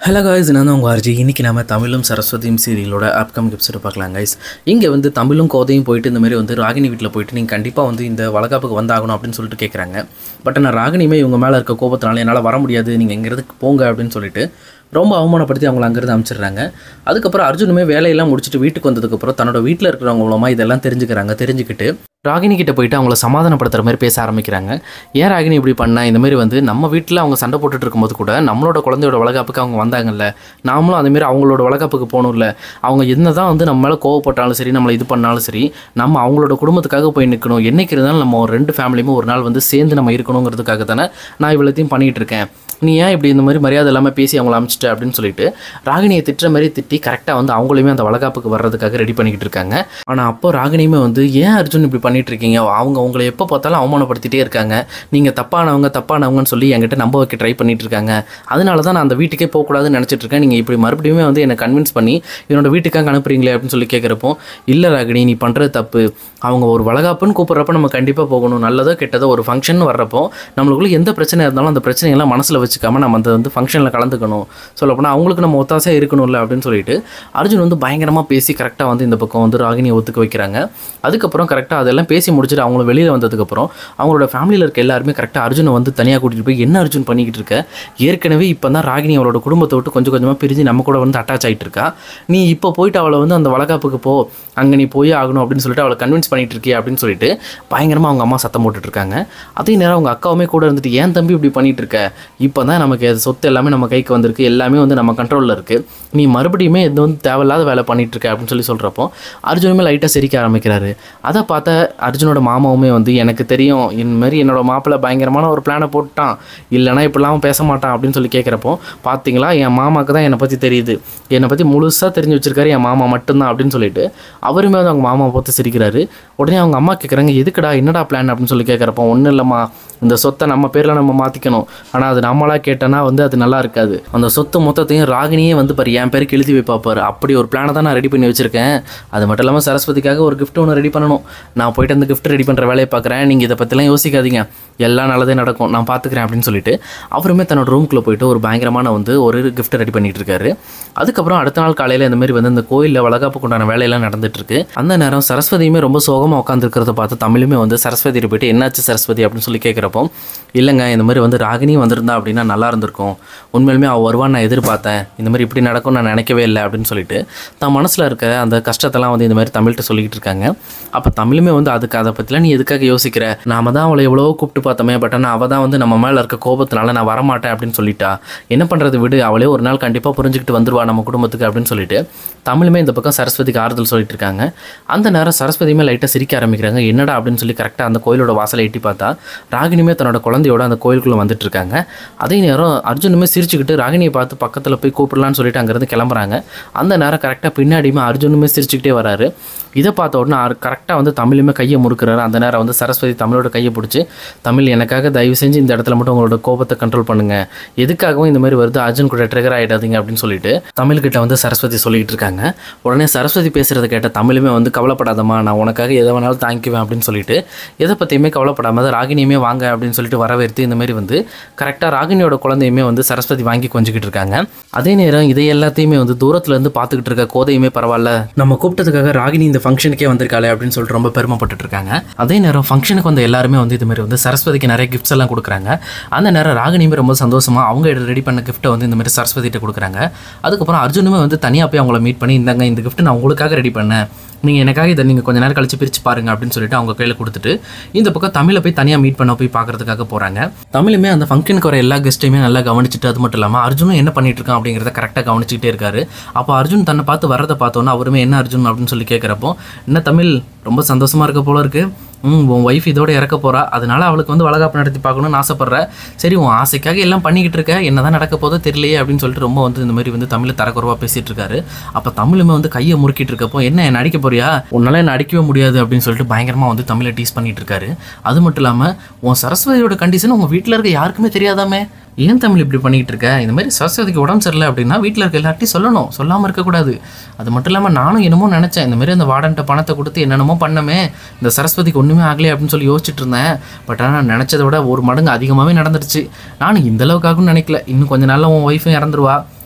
hello guys நான் தான் உங்கள் ஆர்ஜி இன்றைக்கி நம்ம தமிழும் சரஸ்வதியும் சீரியலோட அப்கமிங் எபிசோட பார்க்கலாம் கைஸ் இங்கே வந்து தமிழும் கோதையும் போயிட்டு இந்த மாதிரி வந்து ராகினி வீட்டில் போயிட்டு நீங்கள் கண்டிப்பாக வந்து இந்த வளகாப்புக்கு வந்தாகணும் அப்படின்னு சொல்லிட்டு கேட்குறாங்க பட் நான் ராகினியுமே இவங்க மேலே இருக்க கோபத்தினால என்னால் வர முடியாது நீங்கள் இங்கிறதுக்கு போங்க அப்படின்னு சொல்லிட்டு ரொம்ப அவமானப்படுத்தி அவங்கள அங்கேருந்து அனுப்பிச்சிடுறாங்க அதுக்கப்புறம் அர்ஜுனுமே வேலையெல்லாம் முடிச்சுட்டு வீட்டுக்கு வந்ததுக்கப்புறம் தன்னோட வீட்டில் இருக்கிறவங்க மூலமாக இதெல்லாம் தெரிஞ்சுக்கிறாங்க தெரிஞ்சுக்கிட்டு ராகினி கிட்ட போயிட்டு அவங்கள சமாதானப்படுத்துற மாதிரி பேச ஆரம்பிக்கிறாங்க ஏன் ராகினி இப்படி பண்ணா இந்த மாதிரி வந்து நம்ம வீட்டில் அவங்க சண்டை போட்டுட்டு இருக்கும்போது கூட நம்மளோட குழந்தையோட வளகாப்புக்கு அவங்க வந்தாங்கல்ல நாமளும் அந்த மாதிரி அவங்களோட வளகாப்புக்கு போகணும்ல அவங்க என்ன தான் வந்து நம்ம மேலே கோவப்பட்டாலும் சரி நம்மளை இது பண்ணாலும் சரி நம்ம அவங்களோட குடும்பத்துக்காக போய் நிற்கணும் என்னைக்கு இருந்தாலும் நம்ம ஒரு ரெண்டு ஃபேமிலியுமே ஒரு நாள் வந்து சேர்ந்து நம்ம இருக்கணுங்கிறதுக்காக தானே நான் இவ்வளோத்தையும் பண்ணிகிட்டு இருக்கேன் நீ ஏன் இப்படி இந்த மாதிரி மரியாதை இல்லாமல் பேசி அவங்கள அமிச்சிட்ட அப்படின்னு சொல்லிட்டு ராகினியை திட்டுற மாதிரி திட்டி கரெக்டாக வந்து அவங்களையுமே அந்த வளகாப்புக்கு வர்றதுக்காக ரெடி பண்ணிக்கிட்டு இருக்காங்க ஆனால் அப்போ ராகினியுமே வந்து ஏன் அர்ஜுன் இப்படி பண்ணிட்டு இருக்கீங்க அவங்க உங்களை எப்போ பார்த்தாலும் அவமானப்படுத்திட்டே இருக்காங்க நீங்கள் தப்பானவங்க தப்பானவங்கன்னு சொல்லி என்கிட்ட நம்ப வைக்க ட்ரை பண்ணிட்டு இருக்காங்க அதனால தான் நான் அந்த வீட்டுக்கே போகக்கூடாதுன்னு நினச்சிட்டு இருக்கேன் நீங்கள் இப்படி மறுபடியும் வந்து என்னை கன்வின்ஸ் பண்ணி என்னோட வீட்டுக்காக அனுப்புறீங்களே அப்படின்னு சொல்லி கேட்குறப்போ இல்லை ராகினி நீ பண்ணுறது தப்பு அவங்க ஒரு வளகாப்புன்னு கூப்பிட்றப்ப நம்ம கண்டிப்பாக போகணும் நல்லதோ கெட்டதோ ஒரு ஃபங்க்ஷன் வர்றப்போ நம்மளுக்குள்ள எந்த பிரச்சனை இருந்தாலும் அந்த பிரச்சனையெல்லாம் மனசில் வச்சுக்காம நம்ம அந்த வந்து ஃபங்க்ஷனில் கலந்துக்கணும் சொல்லப்போனால் அவங்களுக்கு நம்ம ஒத்தாசையாக இருக்கணும்ல அப்படின்னு சொல்லிட்டு அர்ஜுன் வந்து பயங்கரமாக பேசி கரெக்டாக வந்து இந்த பக்கம் வந்து ராகினியை ஒத்துக்க வைக்கிறாங்க அதுக்கப்புறம் கரெக்டாக அதெல்லாம் பேசி முடிச்சுட்டு அவங்கள வெளியில் வந்ததுக்கப்புறம் அவங்களோட ஃபேமிலியில் இருக்க எல்லாருமே கரெக்டாக அர்ஜுனை வந்து தனியாக கூட்டிகிட்டு போய் என்ன அர்ஜுன் பண்ணிக்கிட்டு இருக்க ஏற்கனவே இப்போ தான் ராகினி அவளோட குடும்பத்தை விட்டு கொஞ்சம் கொஞ்சமாக பிரிஞ்சு நம்ம கூட வந்து அட்டாச் ஆகிட்டு இருக்கா நீ இப்போ போயிட்டு அவளை வந்து அந்த வளகாப்புக்கு போ அங்கே நீ போய் ஆகணும் அப்படின்னு சொல்லிட்டு அவளை கன்வின்ஸ் பண்ணிட்டு இருக்கியே அப்படின்னு சொல்லிட்டு பயங்கரமாக அவங்க அம்மா சத்தம் போட்டுட்டு இருக்காங்க அதே நேரம் அவங்க அக்காவுமே கூட இருந்துட்டு ஏன் தம்பி இப்படி பண்ணிட்டு இருக்க இப்போ தான் நமக்கு அது சொத்து எல்லாமே நம்ம கைக்கு வந்திருக்கு எல்லாமே வந்து நம்ம கண்ட்ரோலில் இருக்குது நீ மறுபடியுமே இது வந்து தேவையில்லாத வேலை பண்ணிட்டு இருக்க அப்படின்னு சொல்லி சொல்கிறப்போ அர்ஜுனுமே லைட்டாக சிரிக்க ஆரம்பிக்கிறாரு அதை பார்த்த அர்ஜுனோட மாமாவுமே வந்து எனக்கு தெரியும் இந்த மாதிரி என்னோட மாப்பிள்ளை பயங்கரமான ஒரு பிளானை போட்டான் இல்லைனா இப்படிலாம் பேச மாட்டான் அப்படின்னு சொல்லி கேட்குறப்போ பார்த்தீங்களா என் மாமாவுக்கு தான் என்னை பற்றி தெரியுது என்னை பற்றி முழுசாக தெரிஞ்சு வச்சிருக்காரு என் மாமா மட்டும்தான் அப்படின்னு சொல்லிட்டு அவருமே வந்து அவங்க மாமாவை பார்த்து சிரிக்கிறாரு உடனே அவங்க அம்மா கேட்குறாங்க எதுக்குடா என்னடா பிளான் அப்படின்னு சொல்லி கேட்குறப்போ ஒன்றும் இல்லைம்மா இந்த சொத்தை நம்ம பேரில் நம்ம மாற்றிக்கணும் ஆனால் அது நம்மளா கேட்டோன்னா வந்து அது நல்லா இருக்காது அந்த சொத்து மொத்தத்தையும் ராகினியே வந்து பாரு என் பேருக்கு எழுதி வைப்பா பாரு அப்படி ஒரு பிளானை தான் நான் ரெடி பண்ணி வச்சிருக்கேன் அது மட்டும் இல்லாமல் சரஸ்வதிக்காக ஒரு gift ஒன்று ரெடி பண்ணணும் நான் போயிட்டு அந்த gift ரெடி பண்ணுற வேலையை பார்க்குறேன் நீங்கள் இதை பற்றிலாம் யோசிக்காதீங்க எல்லாம் நல்லதே நடக்கும் நான் பார்த்துக்கிறேன் அப்படின்னு சொல்லிட்டு அவருமே தன்னோட ரூம்குள்ளே போயிட்டு ஒரு பயங்கரமான வந்து ஒரு gift ரெடி பண்ணிட்டு இருக்காரு அதுக்கப்புறம் அடுத்த நாள் காலையில் இந்த மாதிரி வந்து இந்த கோயிலில் வளகாப்புக்கு உண்டான வேலையெல்லாம் நடந்துட்டு இருக்கு அந்த நேரம் சரஸ்வதியுமே ரொம்ப சோகமாக உட்காந்துருக்கிறத பார்த்து தமிழுமே வந்து சரஸ்வதியை போயிட்டு என்னாச்சு சரஸ்வதி அப்படின்னு சொல்லி கேட்குறப்போ இல்லைங்க இந்த மாதிரி வந்து ராகினி வந்திருந்தா அப்படின்னா நல்லா இருந்திருக்கும் உண்மையிலுமே அவள் வருவான்னு நான் எதிர்பார்த்தேன் இந்த மாதிரி இப்படி நடக்கும் நான் நினைக்கவே இல்லை அப்படின்னு சொல்லிட்டு தான் மனசில் இருக்க அந்த கஷ்டத்தெல்லாம் வந்து இந்த மாதிரி தமிழ்கிட்ட சொல்லிக்கிட்டு இருக்காங்க அப்போ தமிழுமே வந்து அதுக்கு அதை பற்றிலாம் நீ எதுக்காக யோசிக்கிற நாம தான் அவளை எவ்வளவோ கூப்பிட்டு பார்த்தோமே பட் ஆனால் அவள் தான் வந்து நம்ம மேலே இருக்க கோபத்தினால நான் வரமாட்டேன் அப்படின்னு சொல்லிட்டா என்ன பண்ணுறது விடு அவளே ஒரு நாள் கண்டிப்பாக புரிஞ்சுக்கிட்டு வந்துருவா நம்ம குடும்பத்துக்கு அப்படின்னு சொல்லிட்டு தமிழுமே இந்த பக்கம் சரஸ்வதிக்கு ஆறுதல் சொல்லிட்டு இருக்காங்க அந்த நேரம் சரஸ்வதியுமே லைட்டாக சிரிக்க ஆரம்பிக்கிறாங்க என்னடா அப்படின்னு சொல்லி கரெக்டாக அந்த கோயிலோட வாசலை எட்டி பார்த்தா ராகினியுமே தன்னோட குழந்தையோட அந்த கோயிலுக்குள்ளே வந்துட்டு இருக்காங்க அதே நேரம் அர்ஜுனுமே சிரிச்சுக்கிட்டு ராகினியை பார்த்து பக்கத்தில் போய் கூப்பிடலான்னு சொல்லிட்டு அங்கேருந்து கிளம்புறாங்க அந்த நேரம் கரெக்டாக பின்னாடியுமே அர்ஜுனுமே சிரிச்சுக்கிட்டே வராரு இதை பார்த்த உடனே கரெக்டாக வந்து தமிழுமே கையை முறுக்குறாரு அந்த நேரம் வந்து சரஸ்வதி தமிழோட கையை பிடிச்சி தமிழ் எனக்காக தயவு செஞ்சு இந்த இடத்துல மட்டும் உங்களோட கோபத்தை கண்ட்ரோல் பண்ணுங்க எதுக்காகவும் இந்த மாதிரி வருது அர்ஜுன் கூட ட்ரிகர் ஆகிடாதீங்க அப்படின்னு சொல்லிட்டு தமிழ்கிட்ட வந்து சரஸ்வதி சொல்லிட்டு இருக்காங்க உடனே சரஸ்வதி பேசுறத கேட்ட தமிழுமே வந்து கவலைப்படாதம்மா நான் உனக்காக எதை வேணாலும் தாங்கிக்குவேன் அப்படின்னு சொல்லிட்டு எதை பற்றியுமே கவலைப்படாம ராகினியுமே வாங்க அப்படின்னு சொல்லிட்டு வரவேற்று இந்த மாதிரி வந்து கரெக்டாக ராகினியோட குழந்தையுமே வந்து சரஸ்வதி வாங்கி கொஞ்சிக்கிட்டு இருக்காங்க அதே நேரம் இதை எல்லாத்தையுமே வந்து தூரத்துல இருந்து பார்த்துக்கிட்டு இருக்க கோதையுமே பரவாயில்ல நம்ம கூப்பிட்டதுக்காக ராகினி இந்த ஃபங்க்ஷனுக்கே வந்திருக்காளே அப்படின்னு சொல்லிட்டு ரொம்ப பெருமைப்பட்டுட்டு இருக்காங்க அதே நேரம் ஃபங்க்ஷனுக்கு வந்த எல்லாருமே வந்து இது மாதிரி வந்து சரஸ்வதிக்கு நிறைய கிஃப்ட்ஸ் எல்லாம் கொடுக்குறாங்க அந்த நேரம் ராகினியுமே ரொம்ப சந்தோஷமா அவங்க ரெடி பண்ண கிஃப்ட்டை வந்து இந்த மாதிரி சரஸ்வதிட்ட கொடுக்குறாங்க அதுக்கப்புறம் அர்ஜுனுமே வந்து தனியாக போய் அவங்கள மீட் பண்ணி இந்தாங்க இந்த gift நான் உங்களுக்காக ரெடி பண்ணேன் நீங்கள் எனக்காக இதை நீங்கள் கொஞ்ச நேரம் கழிச்சு பிரித்து பாருங்க அப்படின்னு சொல்லிட்டு அவங்க கையில் கொடுத்துட்டு இந்த பக்கம் தமிழை போய் தனியாக மீட் பண்ண போய் பார்க்கறதுக்காக போகிறாங்க தமிழுமே அந்த ஃபங்க்ஷனுக்கு வர எல்லா கெஸ்ட்டையுமே நல்லா கவனிச்சுட்டு அது மட்டும் இல்லாமல் அர்ஜுனும் என்ன பண்ணிட்டு இருக்கான் அப்படிங்கிறத கரெக்டாக கவனிச்சுக்கிட்டே இருக்காரு அப்போ அர்ஜுன் தன்னை பார்த்து வரதை பார்த்தோன்னா அவருமே என்ன அர்ஜுன் அப்படின்னு சொல்லி கேட்குறப்போ என்ன தமிழ் ரொம்ப சந்தோஷமா இருக்க போல இருக்கு ம் உன் ஒய்ஃப் இதோட இறக்க போறா அதனால அவளுக்கு வந்து வளகாப்பு நடத்தி பார்க்கணும்னு ஆசைப்படுற சரி உன் ஆசைக்காக எல்லாம் பண்ணிக்கிட்டு இருக்க என்னதான் நடக்க போதோ தெரியலையே அப்படின்னு சொல்லிட்டு ரொம்ப வந்து இந்த மாதிரி வந்து தமிழ் தரக்குறவா பேசிட்டு இருக்காரு அப்போ தமிழுமே வந்து கையை முறுக்கிட்டு இருக்கப்போ என்ன என்ன அடிக்க போறியா உன்னால என்ன அடிக்கவே முடியாது அப்படின்னு சொல்லிட்டு பயங்கரமா வந்து தமிழை டீஸ் பண்ணிட்டு இருக்காரு அது மட்டும் இல்லாம உன் சரஸ்வதியோட கண்டிஷன் உங்க வீட்டில் இருக்க யாருக்குமே தெரியாதாமே ஏன் தமிழ் இப்படி பண்ணிக்கிட்டு இருக்க இந்த மாதிரி சரஸ்வதிக்கு உடம்பு சரியில்லை அப்படின்னா வீட்டில் இருக்க எல்லார்ட்டையும் சொல்லணும் சொல்லாமல் இருக்கக்கூடாது அது மட்டும் இல்லாமல் நானும் என்னமோ நினச்சேன் இந்த மாதிரி அந்த வார்டன்ட்ட பணத்தை கொடுத்து என்னென்னமோ பண்ணமே இந்த சரஸ்வதிக்கு ஒன்றுமே ஆகலையே அப்படின்னு சொல்லி யோசிச்சுட்டு இருந்தேன் பட் ஆனால் நினச்சதை விட ஒரு மடங்கு அதிகமாகவே நடந்துருச்சு நானும் இந்த அளவுக்காகவும் நினைக்கல இன்னும் கொஞ்ச நாள்ல உன் ஒய்ஃபும் இறந்துருவா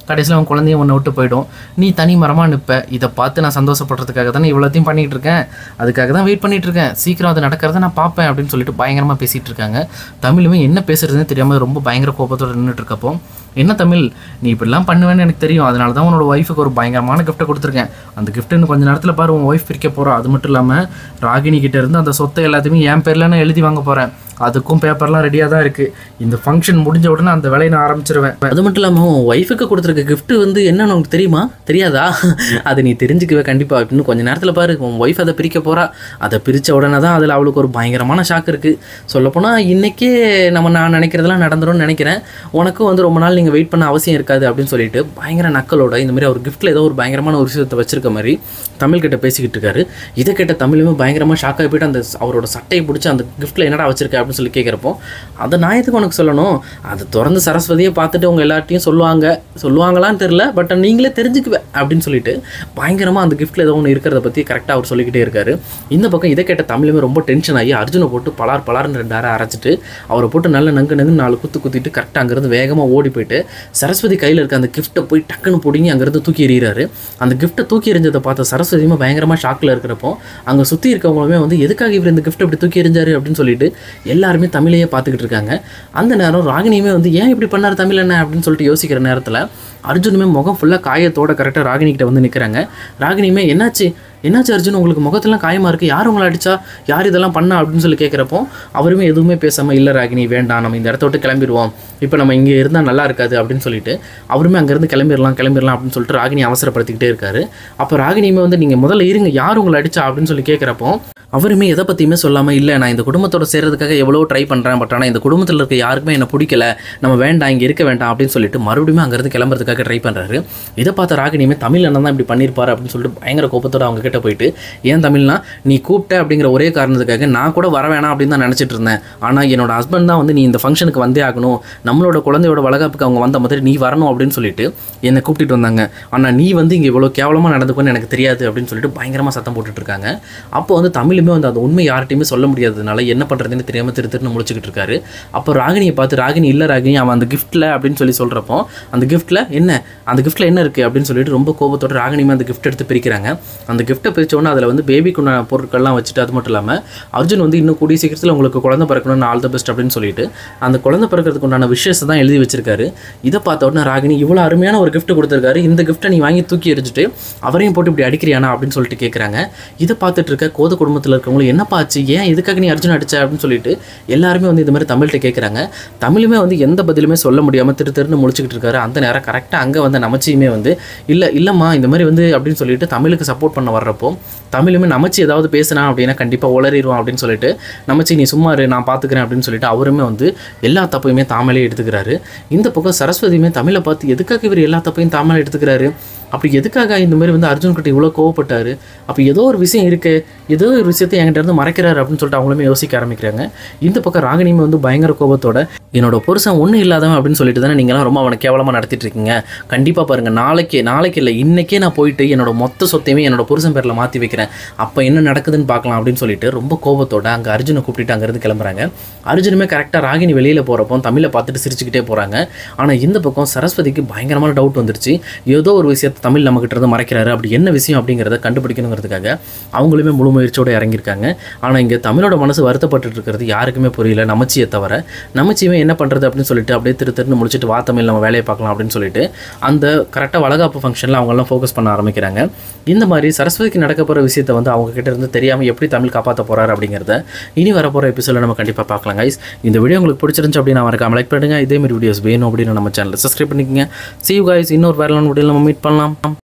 கடைசியில் அவன் குழந்தையும் உன்னை விட்டு போயிடும் நீ தனி மரமாக நிற்ப இதை பார்த்து நான் சந்தோஷப்படுறதுக்காக தானே இவ்வளோத்தையும் பண்ணிகிட்டு இருக்கேன் அதுக்காக தான் வெயிட் பண்ணிட்டு இருக்கேன் சீக்கிரம் அது நடக்கிறத நான் பார்ப்பேன் அப்படின்னு சொல்லிட்டு பயங்கரமாக பேசிகிட்டு இருக்காங்க தமிழுமே என்ன பேசுறதுன்னு தெரியாமல் ரொம்ப பயங்கர கோபத்தோடு நின்றுட்டு இருக்கப்போ என்ன தமிழ் நீ இப்படிலாம் பண்ணுவேன்னு எனக்கு தெரியும் அதனால தான் உன்னோட ஒய்ஃபுக்கு ஒரு பயங்கரமான கிஃப்ட்டை கொடுத்துருக்கேன் அந்த gift இன்னும் கொஞ்ச நேரத்தில் பாரு உன் ஒய்ஃப் பிரிக்க போகிறோம் அது மட்டும் இல்லாமல் ராகினி கிட்ட இருந்து அந்த சொத்தை எல்லாத்தையுமே என் பேரில் நான் எழுதி வாங்க போகிறேன் அதுக்கும் பேப்பர்லாம் ரெடியாக தான் இருக்குது இந்த ஃபங்க்ஷன் முடிஞ்ச உடனே அந்த வேலையை நான் ஆரம்பிச்சிருவேன் அது மட்டும் இல்லாமல் உன் ஒய்ஃபுக்கு கொடுத்துருக்க gift வந்து என்னன்னு உனக்கு தெரியுமா தெரியாதா அதை நீ தெரிஞ்சுக்கவே கண்டிப்பாக இன்னும் கொஞ்ச நேரத்தில் பாரு உன் ஒய்ஃப் அதை பிரிக்க போகிறா அதை பிரித்த உடனே தான் அதில் அவளுக்கு ஒரு பயங்கரமான ஷாக் இருக்குது சொல்லப்போனால் இன்றைக்கே நம்ம நான் நினைக்கிறதெல்லாம் நடந்துரும்னு நினைக்கிறேன் உனக்கும் வந்து ரொம்ப நாள் நீங்கள் வெயிட் பண்ண அவசியம் இருக்காது அப்படின்னு சொல்லிட்டு பயங்கர நக்கலோட இந்த மாதிரி அவர் கிஃப்ட்டில் ஏதோ ஒரு பயங்கரமான ஒரு விஷயத்தை வச்சிருக்க மாதிரி தமிழ் கிட்ட பேசிக்கிட்டு இருக்காரு இதை கேட்ட தமிழுமே பயங்கரமாக ஷாக் ஆகி போயிட்டு அந்த அவரோட சட்டையை பிடிச்சி அந்த கிஃப்ட்டில் என்னடா வச்சிருக்க அப்படின்னு சொல்லி கேட்குறப்போ அதை நான் எதுக்கு உனக்கு சொல்லணும் அதை திறந்து சரஸ்வதியை பார்த்துட்டு உங்கள் எல்லார்ட்டையும் சொல்லுவாங்க சொல்லுவாங்களான்னு தெரில பட் நீங்களே தெரிஞ்சுக்குவேன் அப்படின்னு சொல்லிட்டு பயங்கரமாக அந்த கிஃப்ட்டில் ஏதோ ஒன்று இருக்கிறத பற்றி கரெக்டாக அவர் சொல்லிக்கிட்டே இருக்காரு இந்த பக்கம் இதை கேட்ட தமிழுமே ரொம்ப டென்ஷன் ஆகி அர்ஜுனை போட்டு பலார் பலார்னு ரெண்டு அரை அரைச்சிட்டு அவரை போட்டு நல்ல நங்கு நங்கு நாலு குத்து குத்திட்டு கரெக்டாக அங்கேருந்து வேகமாக ஓடி போயிட்டு சரஸ்வதி கையில் இருக்க அந்த கிஃப்ட்டை போய் டக்குன்னு பிடிங்கி அங்கேருந்து தூக்கி எறிகிறாரு அந்த கிஃப்ட்டை தூக்கி எறிஞ்சதை பார்த்த சரஸ்வதியுமே பயங்கரமாக ஷாக்கில் இருக்கிறப்போ அங்கே சுற்றி இருக்கவங்களுமே வந்து எதுக்காக இவர் இந்த கிஃப்ட் இப்படி தூக்கி எறிஞ்சாரு அப்படின்னு சொல்லிட்டு எல்லாருமே தமிழையே பார்த்துக்கிட்டு இருக்காங்க அந்த நேரம் ராகினியுமே வந்து ஏன் இப்படி பண்ணார் தமிழ் என்ன அப்படின்னு சொல்லிட்டு யோசிக்கிற நேரத்தில் அர்ஜுனுமே முகம் ஃபுல்லாக காயத்தோட கரெக்டாக ராகினி கிட்ட வந்து நிற்கிறாங்க ராகினியுமே என்னாச்சு என்னாச்சு அர்ஜுன் உங்களுக்கு முகத்தெல்லாம் காயமாக இருக்குது யார் உங்களை அடிச்சா யார் இதெல்லாம் பண்ணா அப்படின்னு சொல்லி கேட்குறப்போ அவருமே எதுவுமே பேசாமல் இல்லை ராகினி வேண்டாம் நம்ம இந்த இடத்த விட்டு கிளம்பிடுவோம் இப்போ நம்ம இங்கே இருந்தால் நல்லா இருக்காது அப்படின்னு சொல்லிட்டு அவருமே அங்கேருந்து கிளம்பிடலாம் கிளம்பிடலாம் அப்படின்னு சொல்லிட்டு ராகினி அவசரப்படுத்திக்கிட்டே இருக்காரு அப்போ ராகினியுமே வந்து நீங்கள் முதல்ல இருங்க யார் உங்களை அடிச்சா அப்படின்னு சொல்லி கேட்குறப்போ அவருமே எதை பற்றியுமே சொல்லாமல் இல்லை நான் இந்த குடும்பத்தோட சேர்றதுக்காக எவ்வளோ ட்ரை பண்ணுறேன் பட் ஆனால் இந்த குடும்பத்தில் இருக்க யாருக்குமே என்னை பிடிக்கல நம்ம வேண்டாம் இங்கே இருக்க வேண்டாம் அப்படின்னு சொல்லிட்டு மறுபடியும் அங்கேருந்து கிளம்புறதுக்காக ட்ரை பண்ணுறாரு இதை பார்த்த ராகினியுமே தமிழ் அண்ணன் தான் இப்படி பண்ணியிருப்பாரு அப்படின்னு சொல்லிட்டு பயங்கர கோபத்தோட அவங்க கிட்ட போயிட்டு ஏன் தமிழ்னா நீ கூப்பிட்ட அப்படிங்கிற ஒரே காரணத்துக்காக நான் கூட வர வேணாம் அப்படின்னு தான் நினச்சிட்டு இருந்தேன் ஆனால் என்னோட ஹஸ்பண்ட் தான் வந்து நீ இந்த ஃபங்க்ஷனுக்கு வந்தே ஆகணும் நம்மளோட குழந்தையோட வளகாப்புக்கு அவங்க வந்த மாதிரி நீ வரணும் அப்படின்னு சொல்லிட்டு என்னை கூப்பிட்டுட்டு வந்தாங்க ஆனால் நீ வந்து இங்கே இவ்வளோ கேவலமாக நடந்துக்குன்னு எனக்கு தெரியாது அப்படின்னு சொல்லிட்டு பயங்கரமாக சத்தம் போட்டுட்டு இருக்காங்க அப்போ வந்து தமிழுமே வந்து அந்த உண்மை யார்கிட்டையுமே சொல்ல முடியாததுனால என்ன பண்ணுறதுன்னு தெரியாமல் திரு திருன்னு முழிச்சுக்கிட்டு இருக்காரு அப்போ ராகினியை பார்த்து ராகினி இல்லை ராகினி அவன் அந்த கிஃப்ட்டில் அப்படின்னு சொல்லி சொல்கிறப்போ அந்த கிஃப்ட்டில் என்ன அந்த கிஃப்ட்டில் என்ன இருக்குது அப்படின்னு சொல்லிட்டு ரொம்ப கோபத்தோட ராகினியுமே அந்த கிஃப்ட் எடுத்து பிரிக்கிறாங்க அந்த கிஃப்ட்டை பிரிச்சோன்னே அதில் வந்து பேபிக்குண்டான பொருட்கள்லாம் வச்சுட்டு அது மட்டும் இல்லாமல் அர்ஜுன் வந்து இன்னும் கூடிய சீக்கிரத்தில் உங்களுக்கு குழந்தை பிறக்கணும்னு ஆல் த பெஸ்ட் அப்படின்னு சொல்லிட்டு அந்த குழந்தை பிறக்கிறதுக்கு உண்டான விஷயத்தை தான் எழுதி வச்சிருக்காரு இதை பார்த்த உடனே ராகினி இவ்வளோ அருமையான ஒரு gift கொடுத்துருக்காரு இந்த கிஃப்ட்டை நீ வாங்கி தூக்கி எரிஞ்சிட்டு அவரையும் போட்டு இப்படி அடிக்கிறியானா அப்படின்னு சொல்லிட்டு கேட்குறாங்க இதை பார்த்துட்டு இருக்க கோத குடும்பத்தில் இருக்கவங்களும் என்னப்பா ஆச்சு ஏன் இதுக்காக நீ அர்ஜுன் அடிச்ச அப்படின்னு சொல்லிட்டு எல்லாருமே வந்து இந்த மாதிரி தமிழ்கிட்ட கேட்குறாங்க தமிழுமே வந்து எந்த பதிலுமே சொல்ல முடியாமல் திரு திருன்னு முழிச்சுக்கிட்டு இருக்காரு அந்த நேரம் கரெக்டாக அங்கே வந்த நமச்சியுமே வந்து இல்லை இல்லைம்மா இந்த மாதிரி வந்து அப்படின்னு சொல்லிட்டு தமிழுக்கு சப்போர்ட் பண்ண வர்றப்போ தமிழுமே நமச்சி ஏதாவது பேசினா அப்படின்னா கண்டிப்பாக உளறிடுவான் அப்படின்னு சொல்லிட்டு நமச்சி நீ சும்மா இரு நான் பார்த்துக்கிறேன் அப்படின்னு சொல்லிட்டு அவருமே வந்து எல்லா தப்பையுமே தாமலே எடுத்துக்கிறாரு இந்த பக்கம் சரஸ்வதியுமே தமிழை பார்த்து எதுக்காக இவர் எல்லா தப்பையும் தாமலே எடுத்துக்கிறாரு அப்படி எதுக்காக இந்த மாதிரி வந்து அர்ஜுன் கிட்ட இவ்வளோ கோவப்பட்டாரு அப்போ ஏதோ ஒரு விஷயம் இருக்கு ஏதோ ஒரு விஷயத்தை என்கிட்ட இருந்து மறைக்கிறாரு அப்படின்னு சொல்லிட்டு அவங்களுமே யோசிக்க ஆரம்பிக்கிறாங்க இந்த பக்கம் ராகினியுமே வந்து பயங்கர கோபத்தோட என்னோட புருஷன் ஒன்றும் இல்லாதவன் அப்படின்னு சொல்லிட்டு தானே நீங்களாம் ரொம்ப அவனை கேவலமாக நடத்திட்டு இருக்கீங்க கண்டிப்பாக பாருங்க நாளைக்கே நாளைக்கு இல்லை இன்னைக்கே நான் போயிட்டு என்னோட மொத்த சொத்தையுமே என்னோட புருஷன் பேரில் மாற்றி வைக்கிறேன் அப்போ என்ன நடக்குதுன்னு பார்க்கலாம் அப்படின்னு சொல்லிட்டு ரொம்ப கோபத்தோட அங்கே அர்ஜுனை கூப்பிட்டுட்டு அங்கேருந்து கிளம்புறாங்க அர்ஜுனுமே கரெக்டாக ராகினி வெளியில் போகிறப்போ தமிழை பார்த்துட்டு சிரிச்சுக்கிட்டே போகிறாங்க ஆனால் இந்த பக்கம் சரஸ்வதிக்கு பயங்கரமான டவுட் வந்துருச்சு ஏதோ ஒரு விஷயத்தை தமிழ் நம்மகிட்ட இருந்து மறைக்கிறாரு அப்படி என்ன விஷயம் அப்படிங்கிறத கண்டுபிடிக்கணுங்கிறதுக்காக அவங்களுமே முழு முயற்சியோடு இறங்கியிருக்காங்க ஆனால் இங்கே தமிழோட மனசு வருத்தப்பட்டு இருக்கிறது யாருக்குமே புரியல நமச்சியை தவிர நமச்சியுமே என்ன பண்ணுறது அப்படின்னு சொல்லிட்டு அப்படியே திரு திருன்னு முடிச்சுட்டு வா தமிழ் நம்ம வேலையை பார்க்கலாம் அப்படின்னு சொல்லிட்டு அந்த கரெக்டாக வளகாப்பு ஃபங்க்ஷனில் அவங்கெல்லாம் ஃபோக்கஸ் பண்ண ஆரம்பிக்கிறாங்க இந்த மாதிரி சரஸ்வதிக்கு நடக்க போகிற விஷயத்தை வந்து அவங்க கிட்ட இருந்து தெரியாமல் எப்படி தமிழ் காப்பாற்ற போகிறாரு அப்படிங்கிறத இனி வரப்போகிற எபிசோடில் நம்ம கண்டிப்பாக பார்க்கலாம் கைஸ் இந்த வீடியோ உங்களுக்கு பிடிச்சிருந்துச்சு அப்படின்னு மறக்காம லைக் பண்ணுங்க இதே மாதிரி வீடியோஸ் வேணும் அப்படின்னு நம்ம சேனலை சப்ஸ்கிரைப் பண்ணிக்கங்க see you guys இன்னொரு வேற வீடியோ நம்ம மீட் பண்ணலாம்